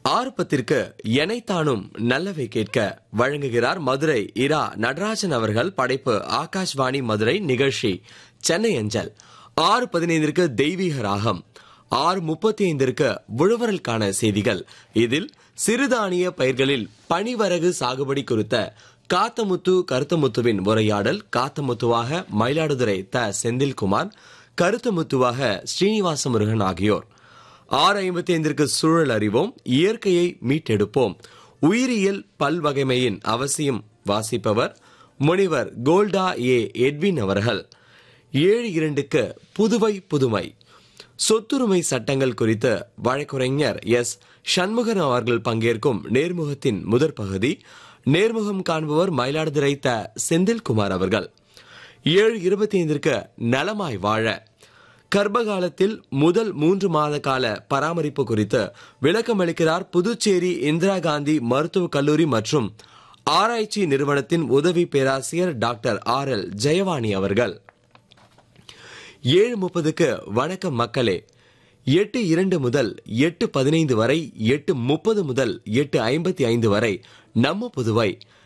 ஆறு பத்திற்கு எனைத்தானும் நல்லவை கேட்க வழங்குகிறார் மதுரை இரா நடராஜன் அவர்கள் படைப்பு ஆகாஷ்வாணி மதுரை நிகழ்ச்சி சென்னை அஞ்சல் ஆறு பதினைந்திற்கு தெய்வீக ராகம் ஆறு முப்பத்தி ஐந்திற்கு உழவரலுக்கான செய்திகள் இதில் சிறுதானிய பயிர்களில் பனிவரகு சாகுபடி குறித்த காத்தமுத்து கருத்தமுத்துவின் உரையாடல் காத்தமுத்துவாக மயிலாடுதுறை த செந்தில்குமார் கருத்தமுத்துவாக ஸ்ரீனிவாச முருகன் ஆகியோர் ஆறு ஐம்பத்தி ஐந்திற்கு சூழல் அறிவோம் இயற்கையை மீட்டெடுப்போம் உயிரியல் பல்வகைமையின் அவசியம் வாசிப்பவர் முனிவர் கோல்டா ஏ எட்வின் அவர்கள் ஏழு இரண்டுக்கு புதுவை புதுமை சொத்துரிமை சட்டங்கள் குறித்து வழக்குரைஞர் எஸ் சண்முகன் அவர்கள் பங்கேற்கும் நேர்முகத்தின் முதற் பகுதி நேர்முகம் காண்பவர் மயிலாடுதுறை த செந்தில்குமார் அவர்கள் ஏழு இருபத்தி ஐந்திற்கு நலமாய் வாழ கர்ப்பகாலத்தில் முதல் மூன்று மாத கால பராமரிப்பு குறித்து விளக்கம் அளிக்கிறார் புதுச்சேரி இந்திரா காந்தி மருத்துவக் கல்லூரி மற்றும் ஆராய்ச்சி நிறுவனத்தின் உதவி பேராசிரியர் டாக்டர் ஆர் எல் ஜெயவாணி அவர்கள் ஏழு முப்பதுக்கு வணக்கம் மக்களே எட்டு இரண்டு முதல் எட்டு பதினைந்து வரை எட்டு முப்பது முதல் எட்டு ஐம்பத்தி ஐந்து வரை நம்ம புதுவை